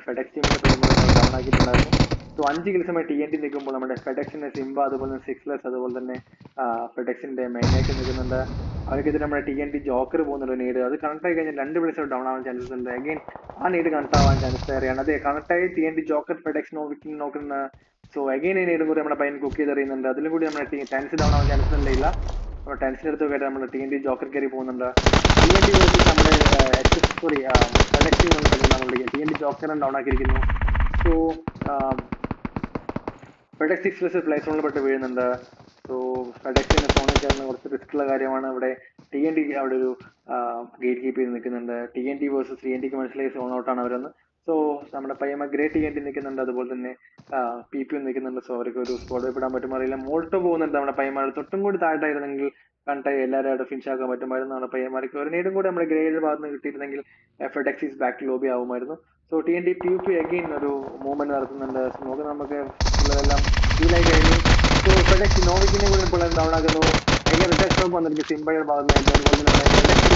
FedEx ടീമിന്റെ പയ്യന്മാർ down ആക്കിയിട്ടുണ്ടായിരുന്നു so അഞ്ച് കിൽസുമായി T N T നിൽക്കുമ്പോൾ നമ്മുടെ ഫെഡക്സിന്റെ സിംബ അതുപോലെ തന്നെ സിക്സ്ലെസ് അതുപോലെ തന്നെ ഫെഡക്സിന്റെ മെയിനായിട്ട് നിൽക്കുന്നുണ്ട് അവർക്കെതിരെ നമ്മുടെ ടി എൻ ടി ജോക്കർ പോകുന്നുണ്ട് നീഡ് അത് കണക്ട് ആയി കഴിഞ്ഞാൽ രണ്ട് പ്ലേസർ ഡൗൺ ആവാൻ ചാൻസസ് ഉണ്ട് അഗൈൻ ആ നീഡ് കണക്ട് ആവാൻ ചാൻസസ് ഏറെയാണ് അതെ കണക്ട് ആയി T N T joker FedEx നോക്കി നോക്കുന്ന സോ അഗൈൻ ഈ നീഡും കൂടി നമ്മുടെ പയ്യൻ കുക്ക് ചെയ്തെറിയുന്നുണ്ട് അതിലും കൂടി നമ്മുടെ ടീം ടെൻസ് ഡൗൺ ആവാൻ ചാൻസസ് ഇല്ല നമ്മുടെ ടെൻസിന്റെ അടുത്ത് കയറി നമ്മുടെ ടി എൻ ടി ജോക്കർ കയറി പോകുന്നുണ്ട് ടി എൻ ടി നമ്മുടെ സോറി ഫെഡക്സ് ടീം നമ്മുടെ ടി എൻ ടി ജോക്കറിനെ ഡൗൺ ആക്കിയിരിക്കുന്നു so FedEx six plus play സോണിൽ പെട്ട് വീഴുന്നുണ്ട് സോ ഫെഡക്സിന്റെ ഫോണിൽ കയറുന്ന കുറച്ച് റിസ്ക് ഉള്ള കാര്യമാണ് അവിടെ ടി എൻ ടി അവിടെ ഒരു ഗേറ്റ് കീപ്പ് ചെയ്ത് നിൽക്കുന്നുണ്ട് T N T versus T N ടിക്ക് മനസ്സിലായി സോൺ ഔട്ടാണ് അവരെന്ന് സോ നമ്മുടെ പയ്യമ്മ ഗ്രേ ടി എൻ ടി നിൽക്കുന്നുണ്ട് അതുപോലെ തന്നെ പി പി നിൽക്കുന്നുണ്ട് സോ അവർക്ക് ഒരു സ്കോഡ് വൈപ്പിടാൻ പറ്റുമോ അറിയില്ല മോൾട്ടോ പോകുന്നുണ്ട് നമ്മുടെ പയ്യന്മാർ തൊട്ടും കൂടി താഴ്ത്തായിരുന്നെങ്കിൽ കണ്ടായി എല്ലാവരും അവിടെ ഫിനിഷ് ആക്കാൻ പറ്റുമായിരുന്നു നമ്മുടെ പയ്യന്മാർക്ക് ഒരു നേടും കൂടി നമ്മുടെ ഗ്രേയുടെ ഭാഗത്ത് നിന്ന് കിട്ടിയിരുന്നെങ്കിൽ ഫെഡക്സ് ഈസ് ബാക്ക് ലോബി ആവുമായിരുന്നു so T N T P U P again ഒരു മൂവ്മെന്റ് നടത്തുന്നുണ്ട് സോ നമുക്ക് നമുക്ക് ഉള്ളതെല്ലാം ഫീലായി കഴിഞ്ഞു സോ ഫെഡക്സ് നോവിക്കിനെ കൂടി ഇപ്പോൾ ഡൗൺ ആക്കുന്നു അതിന്റെ റിട്ടേൺ സ്റ്റോപ്പ് വന്നിരിക്കും സിംബയുടെ ഭാഗത്ത് നിന്ന് അതുപോലെ തന്നെ